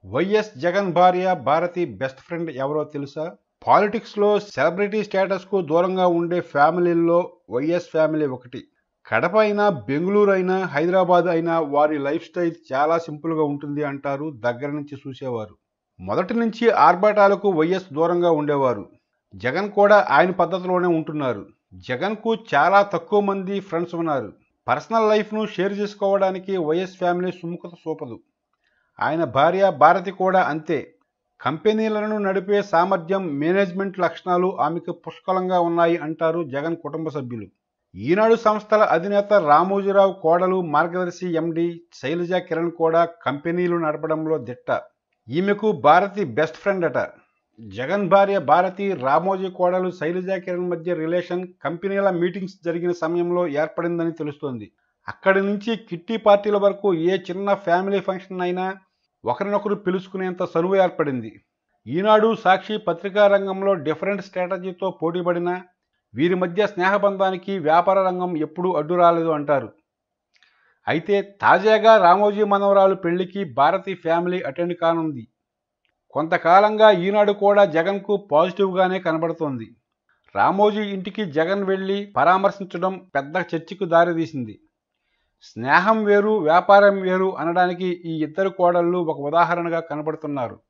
YS Jagan భార్య Bharati best friend ఎవరో తెలుసా పాలిటిక్స్లో సెలబ్రిటీ స్టేటస్కు దూరంగా ఉండే ఫ్యామిలీల్లో వైఎస్ ఫ్యామిలీ ఒకటి కడప అయినా బెంగళూరు అయినా హైదరాబాద్ అయినా వారి లైఫ్ స్టైల్ చాలా సింపుల్గా ఉంటుంది అంటారు దగ్గర నుంచి చూసేవారు మొదటి నుంచి ఆర్భాటాలకు వైఎస్ దూరంగా ఉండేవారు జగన్ కూడా ఆయన పద్ధతిలోనే ఉంటున్నారు జగన్కు చాలా తక్కువ మంది ఫ్రెండ్స్ ఉన్నారు పర్సనల్ లైఫ్ను షేర్ చేసుకోవడానికి వైఎస్ ఫ్యామిలీ సుముఖత చూపదు ఆయన భార్య భారతి కూడా అంతే కంపెనీలను నడిపే సామర్థ్యం మేనేజ్మెంట్ లక్షణాలు ఆమెకు పుష్కలంగా ఉన్నాయి అంటారు జగన్ కుటుంబ సభ్యులు ఈనాడు సంస్థల అధినేత రామోజీరావు కోడలు మార్గదర్శి ఎండి శైలజ కిరణ్ కూడా కంపెనీలు నడపడంలో దిట్ట ఈమెకు భారతి బెస్ట్ ఫ్రెండ్ అట జగన్ భార్య భారతి రామోజీ కోడలు శైలజ కిరణ్ మధ్య రిలేషన్ కంపెనీల మీటింగ్స్ జరిగిన సమయంలో ఏర్పడిందని తెలుస్తోంది అక్కడి నుంచి కిట్టి పార్టీల వరకు ఏ చిన్న ఫ్యామిలీ ఫంక్షన్ అయినా ఒకరినొకరు పిలుచుకునేంత సనువు ఏర్పడింది ఈనాడు సాక్షి పత్రికా రంగంలో డిఫరెంట్ స్ట్రాటజీతో పోటీపడిన వీరి మధ్య స్నేహబంధానికి వ్యాపార రంగం ఎప్పుడూ అడ్డు రాలేదు అంటారు అయితే తాజాగా రామోజీ మనవరాలు పెళ్లికి భారతి ఫ్యామిలీ అటెండ్ కానుంది కొంతకాలంగా ఈనాడు కూడా జగన్కు పాజిటివ్గానే కనబడుతోంది రామోజీ ఇంటికి జగన్ వెళ్ళి పరామర్శించడం పెద్ద చర్చకు దారితీసింది స్నేహం వేరు వ్యాపారం వేరు అనడానికి ఈ ఇద్దరు కోడళ్ళు ఒక ఉదాహరణగా కనబడుతున్నారు